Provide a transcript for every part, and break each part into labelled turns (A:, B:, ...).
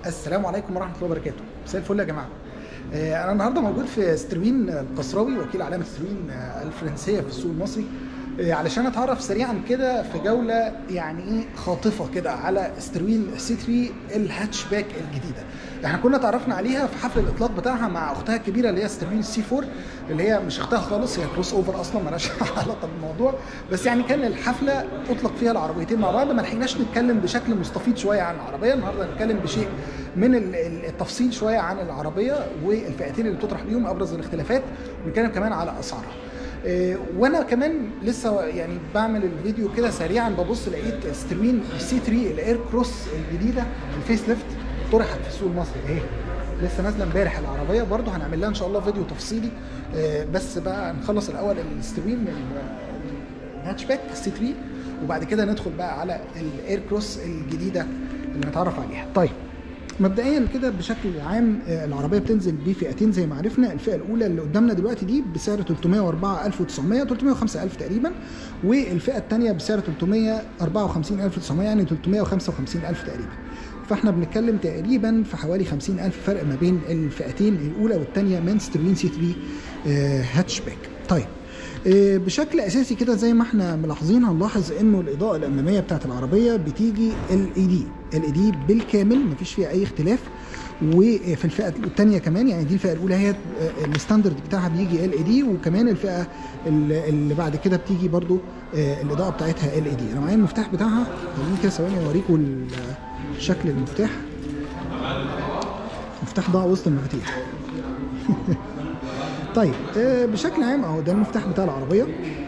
A: السلام عليكم ورحمه الله وبركاته مساء الفل يا جماعه آه، انا النهارده موجود في ستروين القصراوي وكيل علامه ستروين آه، الفرنسيه في السوق المصري آه، علشان اتعرف سريعا كده في جوله يعني ايه خاطفه كده على ستروين سي 3 الهاتشباك الجديده احنا كنا اتعرفنا عليها في حفل الاطلاق بتاعها مع اختها الكبيره اللي هي ستروين سي 4 اللي هي مش اختها خالص هي كروس اوفر اصلا مالهاش علاقه بالموضوع بس يعني كان الحفله اطلق فيها العربيتين مع بعض ما لحقناش نتكلم بشكل مستفيض شويه عن العربيه النهارده هنتكلم بشيء من ال- ال- التفصيل شويه عن العربيه والفئتين اللي بتطرح بيهم ابرز الاختلافات ونتكلم كمان على اسعارها إيه، وانا كمان لسه يعني بعمل الفيديو كده سريعا ببص لقيت ستروين سي 3 الاير كروس الجديده الفيس ليفت طرحت في السوق المصري اهي لسه نازله امبارح العربيه برضو هنعمل لها ان شاء الله فيديو تفصيلي آه، بس بقى نخلص الاول الستروين الهاتشباك سي 3 وبعد كده ندخل بقى على الاير كروس الجديده اللي نتعرف عليها طيب مبدئيا كده بشكل عام آه، العربيه بتنزل بفئتين زي ما عرفنا الفئه الاولى اللي قدامنا دلوقتي دي بسعر 304900 305000 تقريبا والفئه الثانيه بسعر 354900 يعني 355000 تقريبا فاحنا بنتكلم تقريبا في حوالي 50000 فرق ما بين الفئتين الاولى والثانيه من ستروين سي 3 آه، هاتشباك طيب آه، بشكل اساسي كده زي ما احنا ملاحظين هنلاحظ انه الاضاءه الاماميه بتاعت العربيه بتيجي ال اي دي ال اي دي بالكامل مفيش فيها اي اختلاف وفي الفئه الثانيه كمان يعني دي الفئه الاولى هي آه، الستاندرد بتاعها بيجي ال اي دي وكمان الفئه ال- اللي بعد كده بتيجي برضو آه، الاضاءه بتاعتها ال اي دي انا معايا المفتاح بتاعها خليني كده ثواني اوريكم ال- شكل المفتاح المفتاح ضاع وسط المفاتيح طيب آه، بشكل عام اهو ده المفتاح بتاع العربيه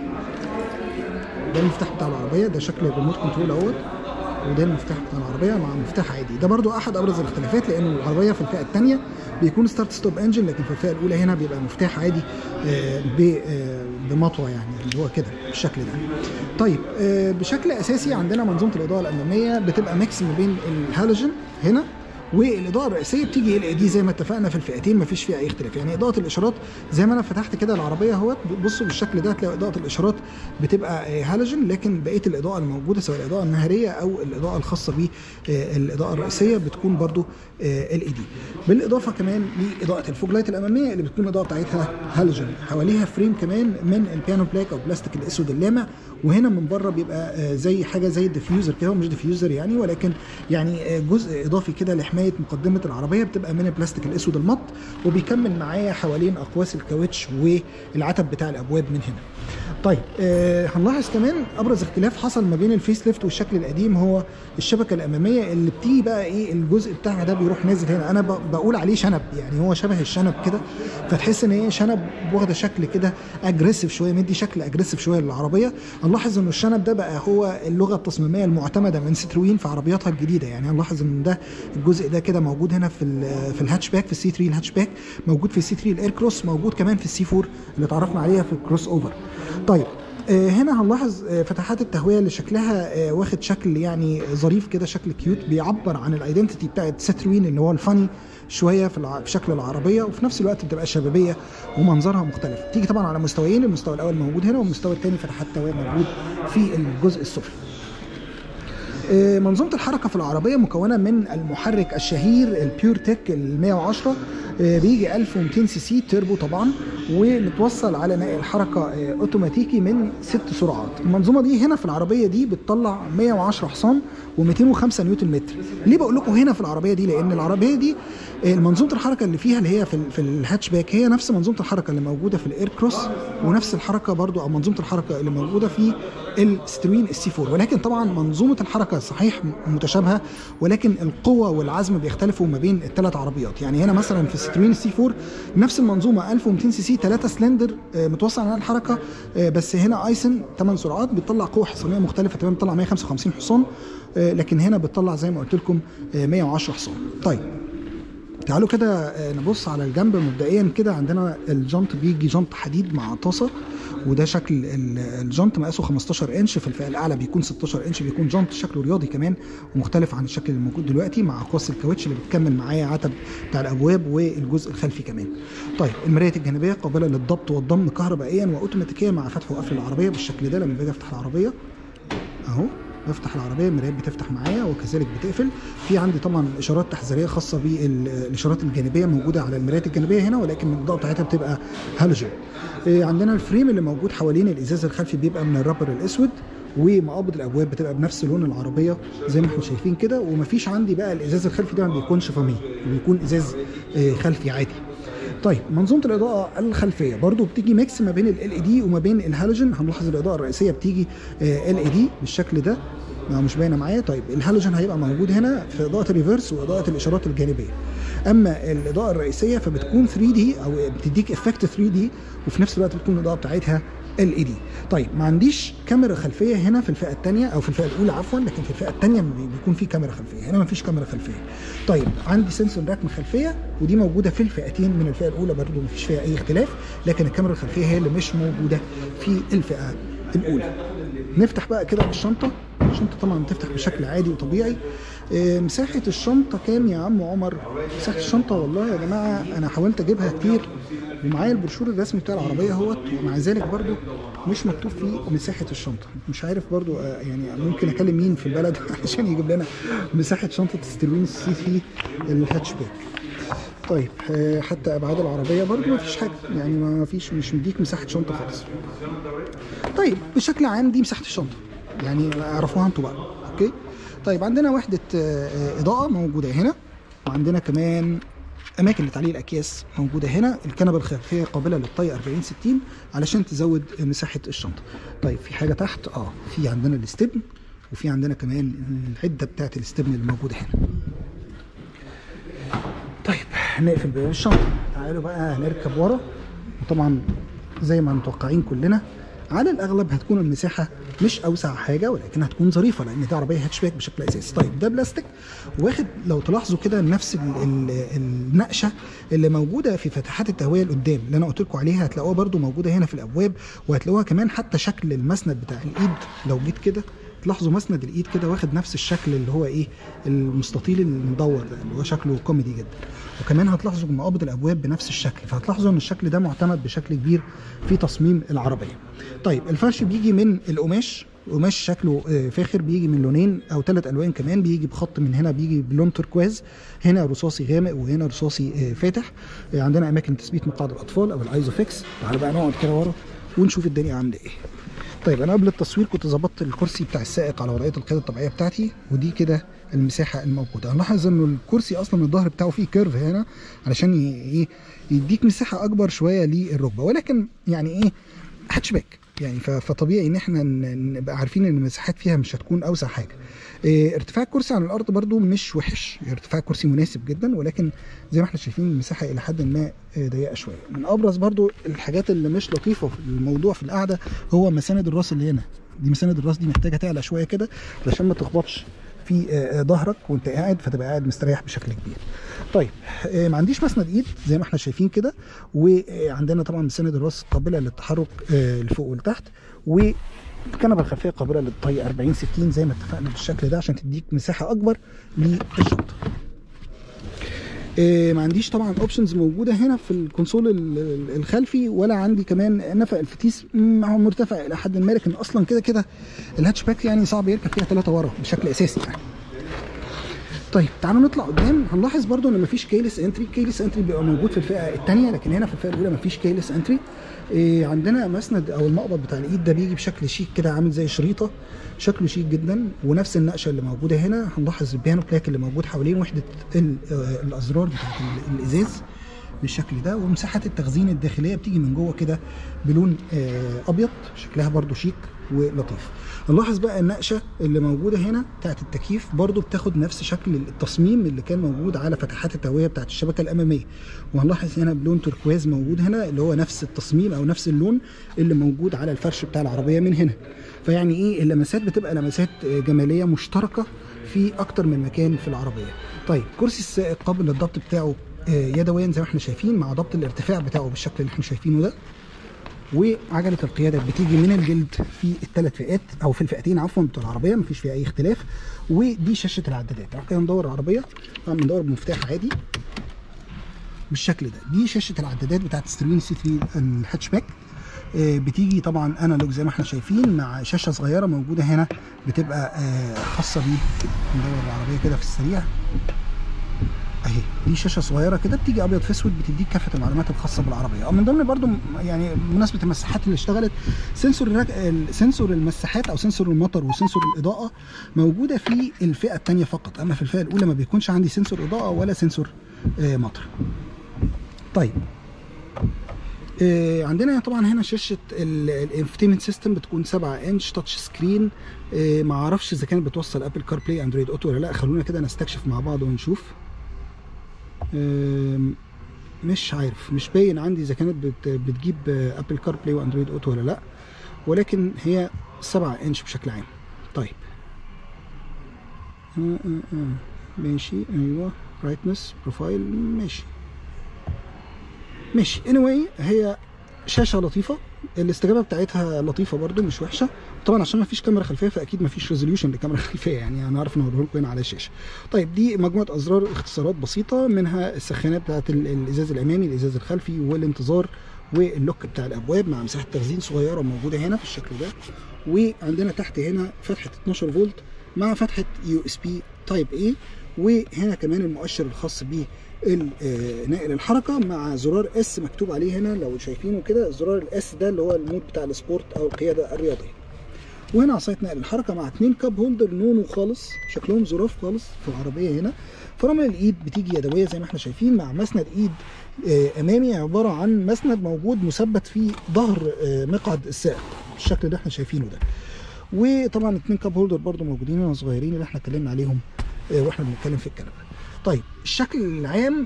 A: ده المفتاح بتاع العربيه ده شكل الريموت كنترول اهوت وده المفتاح بتاع العربيه مع مفتاح عادي ده برضو احد ابرز الاختلافات لان العربيه في الفئه الثانيه بيكون ستارت ستوب انجن لكن في الفئه الاولى هنا بيبقى مفتاح عادي آه، ب- آه، بمطوه يعني اللي هو كده بالشكل ده طيب آه، بشكل اساسي عندنا منظومه الاضاءه الاماميه بتبقى ميكس ما بين الهالوجين هنا والاضاءه الرئيسيه بتيجي ال دي زي ما اتفقنا في الفئتين مفيش فيها اي اختلاف يعني اضاءه الاشارات زي ما انا فتحت كده العربيه اهوت بصوا بالشكل ده هتلاقي اضاءه الاشارات بتبقى آه، هالوجين لكن بقيه الاضاءه الموجوده سواء الاضاءه النهاريه او الاضاءه الخاصه بالاضاءه الرئيسيه بتكون برضو ال دي بالاضافه كمان لاضاءه الفوج لايت الاماميه اللي بتكون الاضاءه بتاعتها هالوجين حواليها فريم كمان من البيانو بلاك او بلاستيك الاسود اللامع وهنا من بره بيبقى آه، زي حاجه زي الديفيوزر كده هو مش ديفيوزر يعني ولكن يعني آه، جزء اضافي كده لحمايه مقدمه العربيه بتبقى من البلاستيك الاسود المط وبيكمل معايا حوالين اقواس الكاوتش والعتب بتاع الابواب من هنا. طيب آه هنلاحظ كمان ابرز اختلاف حصل ما بين الفيس ليفت والشكل القديم هو الشبكه الاماميه اللي بتيجي بقى ايه الجزء بتاعها ده بيروح نازل هنا انا ب- بقول عليه شنب يعني هو شبه الشنب كده فتحس ان هي شنب واخده شكل كده اجريسيف شويه مدي شكل اجريسيف شويه للعربيه هنلاحظ ان الشنب ده بقى هو اللغه التصميميه المعتمده من ستروين في عربياتها الجديده يعني هنلاحظ ان ده الجزء ده كده موجود هنا في ال في الهاتشباك في السي 3 الهاتشباك موجود في السي 3 الاير كروس موجود كمان في السي 4 اللي اتعرفنا عليها في الكروس اوفر طيب آه، هنا هنلاحظ آه، فتحات التهويه اللي شكلها آه، واخد شكل يعني ظريف كده شكل كيوت بيعبر عن الايدنتيتي بتاعت ستروين اللي هو الفاني شويه في, الع... في شكل العربيه وفي نفس الوقت بتبقى شبابيه ومنظرها مختلف تيجي طبعا على مستويين المستوى الاول موجود هنا والمستوى الثاني فتحات التهويه موجود في الجزء السفلي آه، منظومه الحركه في العربيه مكونه من المحرك الشهير البيور تك ال 110 آه، بيجي 1200 سي سي تيربو طبعا ومتوصل على نقل حركه آه، اوتوماتيكي من ست سرعات المنظومه دي هنا في العربيه دي بتطلع 110 حصان و205 نيوتن متر ليه بقول لكم هنا في العربيه دي لان العربيه دي آه، منظومه الحركه اللي فيها اللي هي في, ال- في الهاتشباك هي نفس منظومه الحركه اللي موجوده في الاير كروس ونفس الحركه برضو او منظومه الحركه اللي موجوده في الستروين السي 4 ولكن طبعا منظومه الحركه صحيح متشابهه ولكن القوه والعزم بيختلفوا ما بين الثلاث عربيات يعني هنا مثلا في الستروين السي 4 نفس المنظومه 1200 سي سي 3 سلندر آه، متوصل على الحركه آه، بس هنا ايسن 8 سرعات بتطلع قوه حصانيه مختلفه تماما بتطلع 155 حصان آه، لكن هنا بتطلع زي ما قلت لكم آه، 110 حصان طيب تعالوا كده آه، نبص على الجنب مبدئيا كده عندنا الجنط بيجي جنط حديد مع طاسه وده شكل ال- الجنط مقاسه 15 انش في الفئه الاعلى بيكون 16 انش بيكون جنط شكله رياضي كمان ومختلف عن الشكل اللي موجود دلوقتي مع اقواس الكاوتش اللي بتكمل معايا عتب بتاع الابواب والجزء الخلفي كمان. طيب المرايه الجانبيه قابله للضبط والضم كهربائيا واوتوماتيكيا مع فتح وقفل العربيه بالشكل ده لما باجي افتح العربيه اهو بفتح العربيه المرايات بتفتح معايا وكذلك بتقفل في عندي طبعا اشارات تحذيريه خاصه بالاشارات الجانبيه موجوده على المرايات الجانبيه هنا ولكن الاضاءه بتاعتها بتبقى هالوجين إيه، عندنا الفريم اللي موجود حوالين الازاز الخلفي بيبقى من الرابر الاسود ومقابض الابواب بتبقى بنفس لون العربيه زي ما احنا شايفين كده ومفيش عندي بقى الازاز الخلفي ده ما بيكونش فامي بيكون ازاز آه، خلفي عادي طيب منظومه الاضاءه الخلفيه برضو بتيجي ميكس ما بين ال اي دي وما بين الهالوجين هنلاحظ الاضاءه الرئيسيه بتيجي ال اي دي بالشكل ده ما مش باينه معايا طيب الهالوجين هيبقى موجود هنا في اضاءه الريفرس واضاءه الاشارات الجانبيه اما الاضاءه الرئيسيه فبتكون 3 دي او بتديك افكت 3 دي وفي نفس الوقت بتكون الاضاءه بتاعتها ال اي دي طيب ما عنديش كاميرا خلفيه هنا في الفئه الثانيه او في الفئه الاولى عفوا لكن في الفئه الثانيه بيكون في كاميرا خلفيه هنا ما فيش كاميرا خلفيه طيب عندي سنسور ركن خلفيه ودي موجوده في الفئتين من الفئه الاولى برضو ما فيش فيها اي اختلاف لكن الكاميرا الخلفيه هي اللي مش موجوده في الفئه الاولى نفتح بقى كده الشنطه الشنطه طبعا بتفتح بشكل عادي وطبيعي آه، مساحه الشنطه كام يا عم عمر مساحه الشنطه والله يا جماعه انا حاولت اجيبها كتير ومعايا البروشور الرسمي بتاع العربيه اهوت ومع ذلك برضو مش مكتوب فيه مساحه الشنطه مش عارف برضو آه، يعني ممكن اكلم مين في البلد عشان يجيب لنا مساحه شنطه ستيروين السي في الهاتشباك طيب آه، حتى ابعاد العربيه برضو ما فيش حاجه يعني ما فيش مش مديك مساحه شنطه خالص طيب بشكل عام دي مساحه الشنطه يعني اعرفوها انتوا بقى اوكي طيب عندنا وحده آه، آه، اضاءه موجوده هنا وعندنا كمان اماكن لتعليق الاكياس موجوده هنا الكنبه الخلفيه قابله للطي 40 60 علشان تزود مساحه الشنطه طيب في حاجه تحت اه في عندنا الاستبن وفي عندنا كمان العده بتاعت الاستبن اللي موجوده هنا طيب نقفل باب الشنطه تعالوا بقى نركب ورا وطبعا زي ما متوقعين كلنا على الاغلب هتكون المساحه مش اوسع حاجه ولكن هتكون ظريفه لان دي عربيه هاتشباك بشكل اساسي طيب ده بلاستيك واخد لو تلاحظوا كده نفس ال ال النقشه اللي موجوده في فتحات التهويه اللي قدام اللي انا قلت لكم عليها هتلاقوها برده موجوده هنا في الابواب وهتلاقوها كمان حتى شكل المسند بتاع الايد لو جيت كده تلاحظوا مسند الايد كده واخد نفس الشكل اللي هو ايه المستطيل المدور ده اللي هو شكله كوميدي جدا وكمان هتلاحظوا مقابض الابواب بنفس الشكل فهتلاحظوا ان الشكل ده معتمد بشكل كبير في تصميم العربيه طيب الفرش بيجي من القماش قماش شكله آه، فاخر بيجي من لونين او ثلاث الوان كمان بيجي بخط من هنا بيجي بلون تركواز هنا رصاصي غامق وهنا رصاصي آه، فاتح آه، عندنا اماكن تثبيت مقاعد الاطفال او الايزوفيكس تعالوا بقى نقعد كده ورا ونشوف الدنيا عامله ايه طيب انا قبل التصوير كنت ظبطت الكرسي بتاع السائق على وضعيه القياده الطبيعيه بتاعتي ودي كده المساحه الموجوده هنلاحظ انه الكرسي اصلا الظهر بتاعه فيه كيرف هنا علشان ي- ايه يديك مساحه اكبر شويه للركبه ولكن يعني ايه هاتشباك يعني ف- فطبيعي ان احنا ن- نبقى عارفين ان المساحات فيها مش هتكون اوسع حاجه إيه ارتفاع الكرسي عن الارض برضو مش وحش ارتفاع الكرسي مناسب جدا ولكن زي ما احنا شايفين المساحه الى حد ما آه، ضيقه شويه من ابرز برضو الحاجات اللي مش لطيفه في الموضوع في القعده هو مساند الراس اللي هنا دي مساند الراس دي محتاجه تعلى شويه كده علشان ما تخبطش في آه، آه، ظهرك وانت قاعد فتبقى قاعد مستريح بشكل كبير طيب آه، ما عنديش مسند ايد زي ما احنا شايفين كده وعندنا طبعا مساند الراس قابله للتحرك آه، لفوق ولتحت والكنبه الخلفيه قابله للطي 40 60 زي ما اتفقنا بالشكل ده عشان تديك مساحه اكبر للشنطه إيه، ما عنديش طبعا اوبشنز موجوده هنا في الكونسول ال- ال- الخلفي ولا عندي كمان نفق الفتيس مم، هو مرتفع الى حد ما لكن اصلا كده كده الهاتشباك يعني صعب يركب فيها ثلاثه ورا بشكل اساسي يعني طيب تعالوا نطلع قدام هنلاحظ برضو ان مفيش كيلس انتري كيلس انتري بيبقى موجود في الفئه الثانيه لكن هنا في الفئه الاولى مفيش كيلس انتري إيه عندنا مسند او المقبض بتاع الايد ده بيجي بشكل شيك كده عامل زي شريطه شكله شيك جدا ونفس النقشه اللي موجوده هنا هنلاحظ البيانو بلاك اللي موجود حوالين وحده ال- آه، الازرار بتاعت ال- الازاز بالشكل ده ومساحات التخزين الداخليه بتيجي من جوه كده بلون آه، ابيض شكلها برضو شيك ولطيف نلاحظ بقى النقشه اللي موجوده هنا بتاعت التكييف برضو بتاخد نفس شكل التصميم اللي كان موجود على فتحات التهويه بتاعت الشبكه الاماميه وهنلاحظ هنا بلون تركواز موجود هنا اللي هو نفس التصميم او نفس اللون اللي موجود على الفرش بتاع العربيه من هنا فيعني ايه اللمسات بتبقى لمسات آه، جماليه مشتركه في اكتر من مكان في العربيه طيب كرسي السائق قابل للضبط بتاعه آه، يدويا زي ما احنا شايفين مع ضبط الارتفاع بتاعه بالشكل اللي احنا شايفينه ده وعجله القياده بتيجي من الجلد في الثلاث فئات او في الفئتين عفوا بتوع العربيه مفيش فيها اي اختلاف ودي شاشه العدادات تعالوا كده ندور العربيه طبعا بندور بمفتاح عادي بالشكل ده دي شاشه العدادات بتاعت سترين سي 3 الهاتشباك آه، بتيجي طبعا انالوج زي ما احنا شايفين مع شاشه صغيره موجوده هنا بتبقى آه، خاصه بيه ندور العربيه كده في السريع اهي دي شاشه صغيره كده بتيجي ابيض في اسود بتديك كافه المعلومات الخاصه بالعربيه او من ضمن برضو م- يعني بمناسبه المساحات اللي اشتغلت سنسور الرك... ال- سنسور المساحات او سنسور المطر وسنسور الاضاءه موجوده في الفئه الثانيه فقط اما في الفئه الاولى ما بيكونش عندي سنسور اضاءه ولا سنسور آه، مطر طيب آه، عندنا طبعا هنا شاشه الانفتيمنت سيستم بتكون 7 انش تاتش سكرين آه، ما اعرفش اذا كانت بتوصل ابل كار بلاي اندرويد اوتو ولا لا خلونا كده نستكشف مع بعض ونشوف آم، مش عارف مش باين عندي اذا كانت بت بتجيب ابل كار بلاي واندرويد اوتو ولا لا ولكن هي 7 انش بشكل عام طيب آه، آه، آه. ماشي ايوه برايتنس بروفايل ماشي ماشي anyway هي شاشه لطيفه الاستجابه بتاعتها لطيفه برده مش وحشه طبعا عشان ما فيش كاميرا خلفيه فاكيد ما فيش ريزوليوشن لكاميرا خلفيه يعني هنعرف نوريه لكم هنا على الشاشه طيب دي مجموعه ازرار اختصارات بسيطه منها السخانه بتاعت ال- الازاز الامامي الازاز الخلفي والانتظار واللوك بتاع الابواب مع مساحه تخزين صغيره موجوده هنا في الشكل ده وعندنا تحت هنا فتحه 12 فولت مع فتحه يو اس بي تايب اي وهنا كمان المؤشر الخاص بيه ال- آه، ناقل الحركه مع زرار اس مكتوب عليه هنا لو شايفينه كده زرار الاس ده اللي هو المود بتاع السبورت او القياده الرياضيه وهنا عصايه نقل الحركه مع اتنين كاب هولدر نونو خالص شكلهم ظراف خالص في العربيه هنا فرامل الايد بتيجي يدويه زي ما احنا شايفين مع مسند ايد آه، امامي عباره عن مسند موجود مثبت في ظهر آه، مقعد السائق بالشكل اللي احنا شايفينه ده وطبعا اتنين كاب هولدر برضو موجودين هنا صغيرين اللي احنا اتكلمنا عليهم آه، واحنا بنتكلم في الكلام ده طيب الشكل العام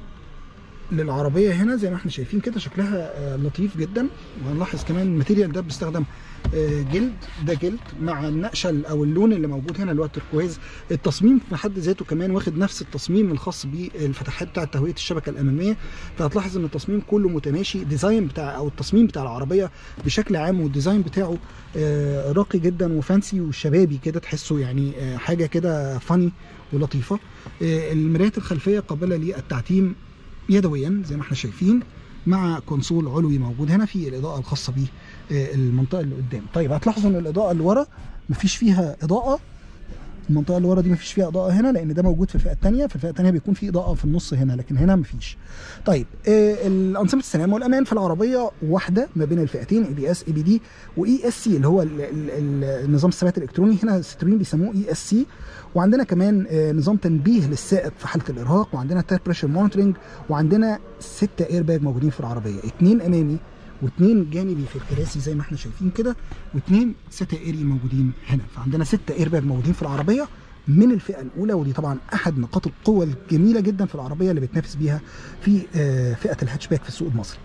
A: للعربيه هنا زي ما احنا شايفين كده شكلها آه، لطيف جدا وهنلاحظ كمان الماتيريال ده بيستخدم آه، جلد ده جلد مع النقشه ال- او اللون اللي موجود هنا اللي هو التركواز التصميم في حد ذاته كمان واخد نفس التصميم الخاص بالفتحات بتاعه تهويه الشبكه الاماميه فهتلاحظ ان التصميم كله متماشي ديزاين بتاع او التصميم بتاع العربيه بشكل عام والديزاين بتاعه آه، راقي جدا وفانسي وشبابي كده تحسه يعني آه، حاجه كده فاني ولطيفه آه، المرايات الخلفيه قابله للتعتيم يدويا زي ما احنا شايفين مع كونسول علوي موجود هنا في الاضاءه الخاصه بيه آه، المنطقه اللي قدام طيب هتلاحظوا ان الاضاءه اللي ورا مفيش فيها اضاءه المنطقه اللي ورا دي مفيش فيها اضاءه هنا لان ده موجود في الفئه الثانيه في الفئه الثانيه بيكون في اضاءه في النص هنا لكن هنا مفيش طيب آه، الانظمه السلامه والامان في العربيه واحده ما بين الفئتين اي بي اس اي بي دي واي اس سي اللي هو ال- ال- ال- النظام الثبات الالكتروني هنا السترين بيسموه اي اس سي وعندنا كمان آه، نظام تنبيه للسائق في حاله الارهاق وعندنا تاير بريشر مونيتورنج وعندنا ستة اير باج موجودين في العربيه اثنين امامي واثنين جانبي في الكراسي زي ما احنا شايفين كده واثنين ستائري موجودين هنا فعندنا ستة اير باج موجودين في العربيه من الفئه الاولى ودي طبعا احد نقاط القوه الجميله جدا في العربيه اللي بتنافس بيها في آه، فئه الهاتشباك في السوق المصري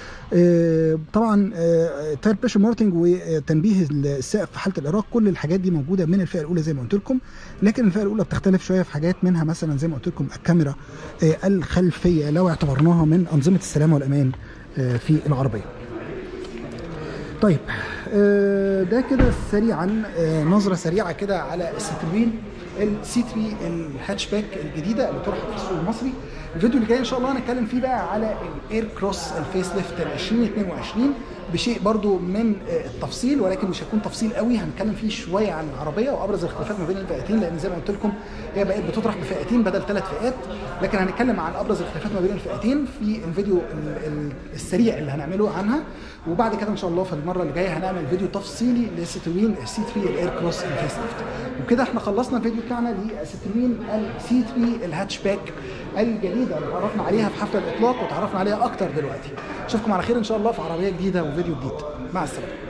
A: آه، طبعا تاير بريشر مارتنج وتنبيه السائق في حاله الارهاق كل الحاجات دي موجوده من الفئه الاولى زي ما قلت لكم لكن الفئه الاولى بتختلف شويه في حاجات منها مثلا زي ما قلت لكم الكاميرا آه، الخلفيه لو اعتبرناها من انظمه السلامه والامان آه، في العربيه طيب آه، ده كده سريعا آه، نظره سريعه كده على الستروين السي 3 الهاتشباك الجديده اللي طرحت في السوق المصري الفيديو اللي جاي ان شاء الله هنتكلم فيه بقى على الاير كروس الفيس ليفت ال 2022 بشيء برضو من آه، التفصيل ولكن مش هيكون تفصيل قوي هنتكلم فيه شويه عن العربيه وابرز الاختلافات ما بين الفئتين لان زي ما قلت لكم هي بقت بتطرح بفئتين بدل ثلاث فئات لكن هنتكلم عن ابرز الاختلافات ما بين الفئتين في الفيديو ال- ال- السريع اللي هنعمله عنها وبعد كده ان شاء الله في المره اللي جايه هنعمل فيديو تفصيلي لستروين السي 3 الاير كروس الفيس ليفت وكده احنا خلصنا الفيديو بتاعنا لستروين السي 3 الهاتشباك الجديده اللي اتعرفنا عليها في حفل الاطلاق وتعرفنا عليها اكتر دلوقتي اشوفكم على خير ان شاء الله في عربيه جديده وفيديو جديد مع السلامه